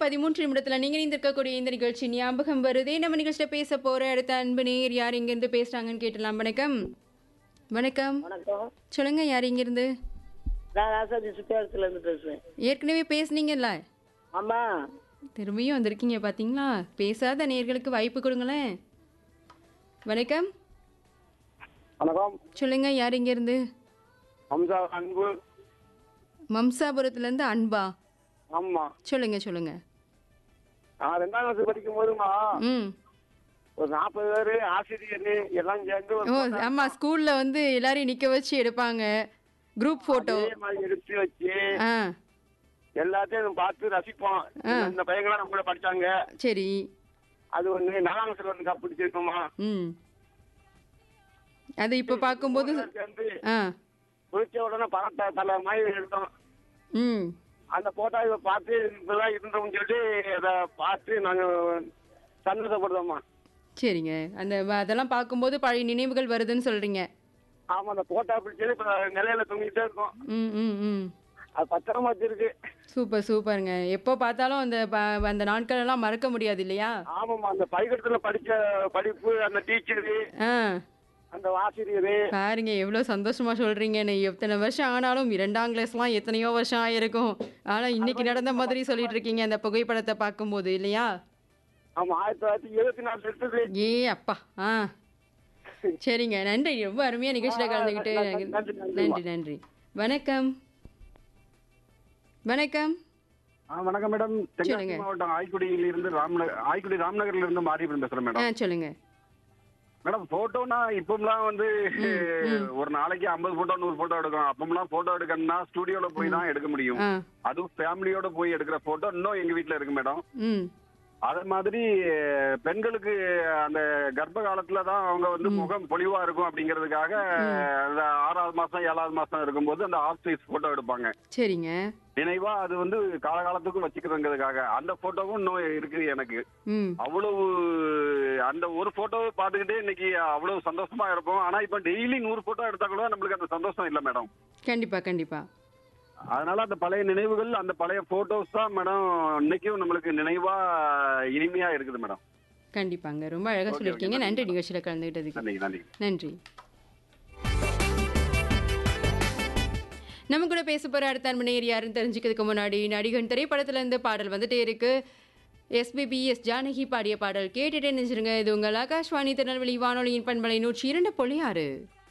பதிமூன்று நிமிடத்தில் நீங்கள் இருந்திருக்கக்கூடிய இந்த நிகழ்ச்சி ஞாபகம் வருதே நம்ம நிகழ்ச்சியில் பேச போகிற அடுத்த அன்பு நேர் யார் இங்கேருந்து பேசுகிறாங்கன்னு கேட்டலாம் வணக்கம் வணக்கம் வணக்கம் சொல்லுங்க யார் இங்கேருந்து நான் ராசாஜி சுத்தியாரத்துல இருந்து பேசுறேன் ஏற்கனவே பேசுனீங்கல்ல ஆமா திரும்பியும் வந்திருக்கீங்க பார்த்தீங்களா பேசாத நேர்களுக்கு வாய்ப்பு கொடுங்களேன் வணக்கம் வணக்கம் சொல்லுங்க யார் இங்கேருந்து ஹம்சா அன்பு மம்சாபுரத்துலேருந்து அன்பா ஆமா சொல்லுங்க சொல்லுங்க நான் ரெண்டாம் கிளாஸ் படிக்கும் போதுமா ம் ஒரு நாற்பது பேர் ஆசிரியர் எல்லாம் சேர்ந்து ஒரு ஓ ஆமாம் ஸ்கூலில் வந்து எல்லாரையும் நிற்க வச்சு எடுப்பாங்க குரூப் ஃபோட்டோ அதே மாதிரி எடுத்து வச்சு ஆ எல்லாத்தையும் பார்த்து ரசிப்போம் இந்த பையங்களாம் நம்ம கூட படிச்சாங்க சரி அது ஒண்ணு நாலாம் கிளாஸ்ல ஒன்று கப் பிடிச்சிருக்கோமா ம் அது இப்போ பார்க்கும்போது சேர்ந்து ஆ குளிச்ச உடனே பரட்ட தலை மாதிரி எடுத்தோம் ம் அந்த போட்டோவை பார்த்து இப்பதான் இருந்தோம்னு சொல்லிட்டு அதை பார்த்து நாங்க சந்தோஷப்படுதோம்மா சரிங்க அந்த வ- அதெல்லாம் பார்க்கும்போது பழைய நினைவுகள் வருதுன்னு சொல்கிறீங்க ஆமா அந்த போட்டோ பிடிச்சது இப்ப நிலையில தொங்கிட்டே இருக்கும் ம் ம் ம் அது பத்திரமா வச்சிருக்கு சூப்பர் சூப்பருங்க எப்போ பார்த்தாலும் அந்த ப- அந்த நாட்கள் எல்லாம் மறக்க முடியாது இல்லையா ஆமாம்மா அந்த பள்ளிக்கூடத்துல படிச்ச படிப்பு அந்த டீச்சரு ஆ அந்த ஆசிரியரு பாருங்க எவ்வளோ சந்தோஷமா சொல்றீங்க நான் எத்தனை வருஷம் ஆனாலும் இரண்டாம் கிளாஸ்லாம் எத்தனையோ வருஷம் ஆயிருக்கும் ஆனா இன்னைக்கு நடந்த மாதிரி சொல்லிட்டு இருக்கீங்க அந்த புகைப்படத்தை பார்க்கும்போது இல்லையா ஆமா ஆயிரத்தி தொள்ளாயிரத்தி எழுபத்தி நாலு எடுத்தது ஏ அப்பா ஆ சரிங்க நன்றி ரொம்ப அருமையா நிகழ்ச்சியில் கலந்துக்கிட்டு நன்றி, நன்றி, நன்றி நன்றி வணக்கம் வணக்கம் ஆ வணக்கம் மேடம் தென்காசி சொல்லுங்க. மாவட்டம் ஆய்க்குடியில இருந்து ராம்நகர் ஆய்க்குடி ராம்நகர்ல இருந்து மாரியப்பன் பேசுறேன் ஆ மேடம் சொல்லுங்க மேடம் போட்டோனா இப்போலாம் வந்து ஒரு நாளைக்கு ஐம்பது போட்டோ நூறு போட்டோ எடுக்கும் அப்பமெல்லாம் போட்டோ எடுக்கணும்னா ஸ்டுடியோல போய் தான் எடுக்க முடியும் ஆ அதுவும் ஃபேமிலியோட போய் எடுக்கிற போட்டோ இன்னும் எங்க வீட்ல இருக்கு மேடம் ம் அதே மாதிரி பெண்களுக்கு அந்த கர்ப்ப காலத்துல தான் அவங்க வந்து முகம் பொலிவா இருக்கும் அப்படிங்கிறதுக்காக அந்த ஆறாவது மாசம் ஏழாவது மாசம் இருக்கும்போது அந்த ஆஃப் சைஸ் போட்டோ எடுப்பாங்க சரிங்க நினைவா அது வந்து காலகாலத்துக்கும் வச்சுக்கிறதுங்கிறதுக்காக அந்த போட்டோவும் இன்னும் இருக்குது எனக்கு ம் அவ்வளவு அந்த ஒரு போட்டோவை பார்த்துக்கிட்டே இன்னைக்கு அவ்வளவு சந்தோஷமா இருப்போம் ஆனா இப்ப டெய்லி நூறு போட்டோ எடுத்தா கூட நம்மளுக்கு அந்த சந்தோஷம் இல்ல மேடம் கண்டிப்பா கண்டிப்பா அதனால அந்த பழைய நினைவுகள் அந்த பழைய போட்டோஸ் தான் மேடம் இன்னைக்கும் நம்மளுக்கு நினைவா இனிமையா இருக்குது மேடம் கண்டிப்பாங்க ரொம்ப அழகா Okay, சொல்லியிருக்கீங்க okay, நன்றி நிகழ்ச்சியில் கலந்துக்கிட்டதுக்கு நன்றி நன்றி நன்றி நம்ம கூட பேச போகிற அடுத்த அன்பனையர் யாருன்னு தெரிஞ்சுக்கிறதுக்கு முன்னாடி நடிகன் திரைப்படத்துல இருந்து பாடல் வந்துட்டே இருக்கு எஸ்பிபி எஸ் ஜானகி பாடிய பாடல் கேட்டுட்டே நினைச்சிருங்க இது உங்கள் ஆகாஷ்வாணி திருநெல்வேலி வானொலியின் பண்பலை நூற்றி இரண்டு புள்ளி ஆறு